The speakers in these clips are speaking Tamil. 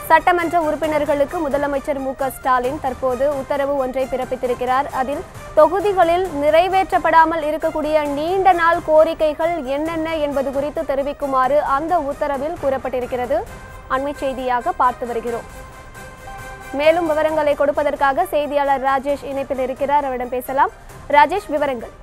சட்டமன்ற உறுப்பினர்களுக்கு முதலமைச்சர் மு க ஸ்டாலின் தற்போது உத்தரவு ஒன்றை பிறப்பித்திருக்கிறார் அதில் தொகுதிகளில் நிறைவேற்றப்படாமல் இருக்கக்கூடிய நீண்ட நாள் கோரிக்கைகள் என்னென்ன என்பது குறித்து தெரிவிக்குமாறு அந்த உத்தரவில் கூறப்பட்டிருக்கிறது அண்மை செய்தியாக பார்த்து வருகிறோம் மேலும் விவரங்களை கொடுப்பதற்காக செய்தியாளர் ராஜேஷ் இணைப்பில் இருக்கிறார் அவரிடம் பேசலாம் ராஜேஷ் விவரங்கள்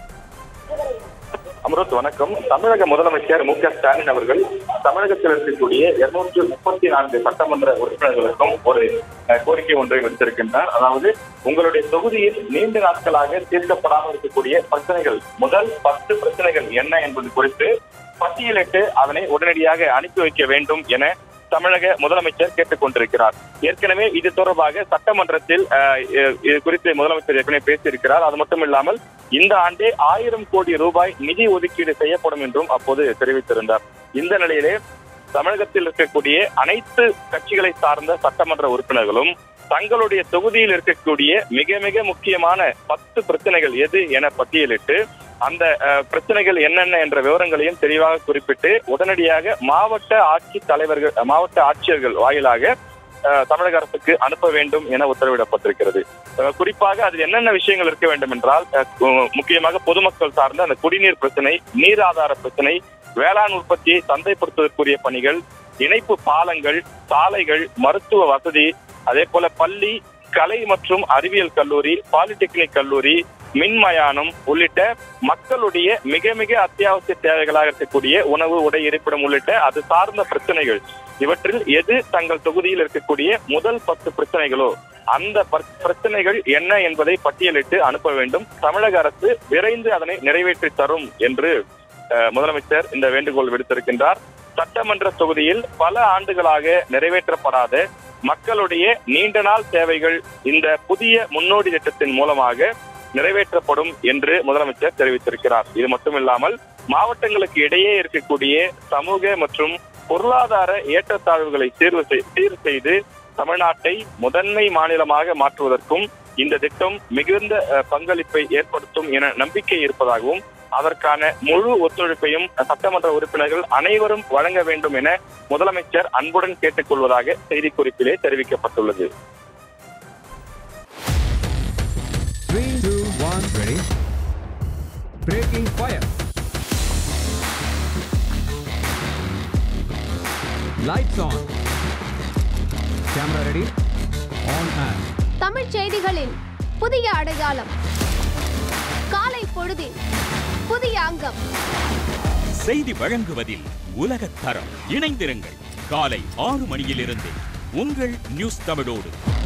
அமருத் வணக்கம் தமிழக முதலமைச்சர் மு க ஸ்டாலின் அவர்கள் தமிழகத்தில் இருக்கக்கூடிய இருநூற்று முப்பத்தி நான்கு சட்டமன்ற உறுப்பினர்களுக்கும் ஒரு அஹ், கோரிக்கை ஒன்றை விடுத்திருக்கின்றார் அதாவது உங்களுடைய தொகுதியில் நீண்ட நாட்களாக தீர்க்கப்படாமல் இருக்கக்கூடிய பிரச்சனைகள் முதல் பத்து பிரச்சனைகள் என்ன என்பது குறித்து பட்டியலிட்டு அதனை உடனடியாக அனுப்பி வைக்க வேண்டும் என தமிழக முதலமைச்சர் கேட்டுக் கொண்டிருக்கிறார் ஏற்கனவே இது தொடர்பாக சட்டமன்றத்தில் அஹ், இ- இது குறித்து முதலமைச்சர் ஏற்கனவே பேசியிருக்கிறார் அது மட்டும் இல்லாமல் இந்த ஆண்டே ஆயிரம் கோடி ரூபாய் நிதி ஒதுக்கீடு செய்யப்படும் என்றும் அப்போது தெரிவித்திருந்தார் இந்த நிலையிலே தமிழகத்தில் இருக்கக்கூடிய அனைத்து கட்சிகளை சார்ந்த சட்டமன்ற உறுப்பினர்களும் தங்களுடைய தொகுதியில் இருக்கக்கூடிய மிக மிக முக்கியமான பத்து பிரச்சனைகள் எது என பட்டியலிட்டு அந்த அஹ், பிரச்சனைகள் என்னென்ன என்ற விவரங்களையும் தெளிவாக குறிப்பிட்டு உடனடியாக மாவட்ட ஆட்சி தலைவர்கள் அஹ், மாவட்ட ஆட்சியர்கள் வாயிலாக அஹ், தமிழக அரசுக்கு அனுப்ப வேண்டும் என உத்தரவிடப்பட்டிருக்கிறது அஹ், குறிப்பாக அதில் என்னென்ன விஷயங்கள் இருக்க வேண்டும் என்றால் அஹ், கு- முக்கியமாக பொதுமக்கள் சார்ந்த அந்த குடிநீர் பிரச்சனை நீர் ஆதார பிரச்சனை வேளாண் உற்பத்தியை சந்தைப்படுத்துவதற்குரிய பணிகள் இணைப்பு பாலங்கள் சாலைகள் மருத்துவ வசதி அதே போல பள்ளி கலை மற்றும் அறிவியல் கல்லூரி பாலிடெக்னிக் கல்லூரி மின்மயானம் உள்ளிட்ட மக்களுடைய மிக மிக அத்தியாவசிய தேவைகளாக இருக்கக்கூடிய உணவு உடை இருப்பிடம் உள்ளிட்ட அது சார்ந்த பிரச்சனைகள் இவற்றில் எது தங்கள் தொகுதியில் இருக்கக்கூடிய முதல் பத்து பிரச்சனைகளோ அந்த பர்- பிரச்சனைகள் என்ன என்பதை பட்டியலிட்டு அனுப்ப வேண்டும் தமிழக அரசு விரைந்து அதனை நிறைவேற்றி தரும் என்று அஹ், முதலமைச்சர் இந்த வேண்டுகோள் விடுத்திருக்கின்றார் சட்டமன்ற தொகுதியில் பல ஆண்டுகளாக நிறைவேற்றப்படாத மக்களுடைய நீண்ட நாள் தேவைகள் இந்த புதிய முன்னோடி திட்டத்தின் மூலமாக நிறைவேற்றப்படும் என்று முதலமைச்சர் தெரிவித்திருக்கிறார் இது மட்டுமில்லாமல் மாவட்டங்களுக்கு இடையே இருக்கக்கூடிய சமூக மற்றும் பொருளாதார ஏற்றத்தாழ்வுகளை தீர்வு செய்- சீர் செய்து தமிழ்நாட்டை முதன்மை மாநிலமாக மாற்றுவதற்கும் இந்த திட்டம் மிகுந்த அஹ், பங்களிப்பை ஏற்படுத்தும் என நம்பிக்கை இருப்பதாகவும் அதற்கான முழு ஒத்துழைப்பையும் சட்டமன்ற உறுப்பினர்கள் அனைவரும் வழங்க வேண்டும் என முதலமைச்சர் அன்புடன் கேட்டுக்கொள்வதாக செய்திக்குறிப்பிலே தெரிவிக்கப்பட்டுள்ளது Three, two, one, ready. Breaking fire. Lights on. Camera ready. On and. Tamil செய்திகளின் புதிய அடையாளம் காலை பொழுதின் புதிய அங்கம் செய்தி வழங்குவதில் உலகத் தரம் இணைந்திருங்கள் காலை ஆறு மணியிலிருந்து உங்கள் நியூஸ் தமிழோடு